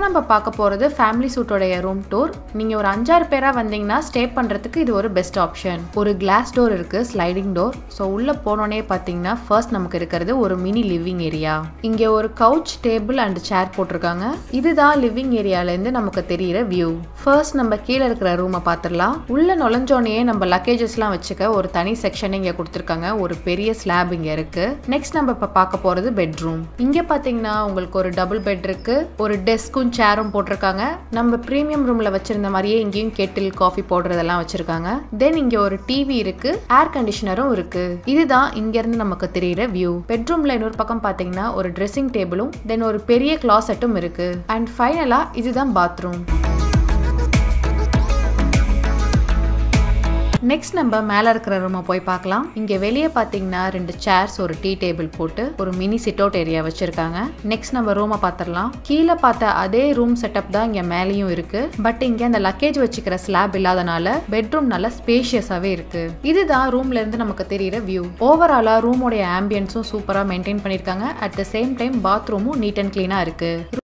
நம்ம பார்க்க போகிறது ஃபேமிலி சூட்டோடைய ரூம் டூர் நீங்கள் ஒரு அஞ்சாறு பேராக வந்தீங்கன்னா ஸ்டே பண்ணுறதுக்கு இது ஒரு பெஸ்ட் ஆப்ஷன் ஒரு கிளாஸ் டோர் இருக்குது ஸ்லைடிங் டோர் ஸோ உள்ளே போனோடனே பார்த்தீங்கன்னா ஃபர்ஸ்ட் நமக்கு இருக்கிறது ஒரு மினி லிவிங் ஏரியா இங்கே ஒரு கவுச் டேபிள் அண்ட் சேர் போட்டிருக்காங்க இதுதான் லிவிங் ஏரியாலேருந்து நமக்கு தெரியிற வியூ ஃபர்ஸ்ட் நம்ம கீழே இருக்கிற ரூமை பார்த்துடலாம் உள்ள நுழைஞ்சோடனே நம்ம லக்கேஜஸ்லாம் வச்சுக்க ஒரு தனி செக்ஷன் இங்கே கொடுத்துருக்காங்க ஒரு பெரிய ஸ்லாப் இங்கே இருக்கு நெக்ஸ்ட் நம்ம இப்போ பார்க்க போகிறது பெட்ரூம் இங்கே பார்த்தீங்கன்னா உங்களுக்கு ஒரு டபுள் பெட் இருக்கு ஒரு டெஸ்க்கும் சேரும் போட்டிருக்காங்க நம்ம ப்ரீமியம் ரூம்ல வச்சிருந்த மாதிரியே இங்கேயும் கெட்டில் காஃபி போடுறதெல்லாம் வச்சிருக்காங்க தென் இங்க ஒரு டிவி இருக்கு ஏர் கண்டிஷனரும் இருக்கு இதுதான் இங்க இருந்து நமக்கு தெரியிற வியூ பெட்ரூம்ல இன்னொரு பக்கம் பாத்தீங்கன்னா ஒரு ட்ரெஸ்ஸிங் டேபிளும் தென் ஒரு பெரிய கிளாசெட்டும் இருக்கு அண்ட் ஃபைனலா இதுதான் பாத்ரூம் நெக்ஸ்ட் நம்ம மேலே இருக்கிற ரூமை போய் பார்க்கலாம் இங்கே வெளியே பார்த்தீங்கன்னா ரெண்டு சேர்ஸ் ஒரு டீ டேபிள் போட்டு ஒரு மினி சிட் அவுட் ஏரியா வச்சிருக்காங்க நெக்ஸ்ட் நம்ம ரூமை பார்த்துடலாம் கீழே பார்த்த அதே ரூம் செட்டப் தான் இங்கே மேலேயும் இருக்கு பட் இங்கே அந்த லக்கேஜ் வச்சுக்கிற ஸ்லாப் இல்லாதனால பெட்ரூம் நல்லா ஸ்பேஷியஸாகவே இருக்கு இதுதான் ரூம்ல இருந்து நமக்கு தெரியிற வியூ ஓவராலா ரூமோடைய ஆம்பியன்ஸும் சூப்பராக மெயின்டைன் பண்ணியிருக்காங்க அட் த சேம் டைம் பாத்ரூமும் நீட் அண்ட் க்ளீனாக இருக்கு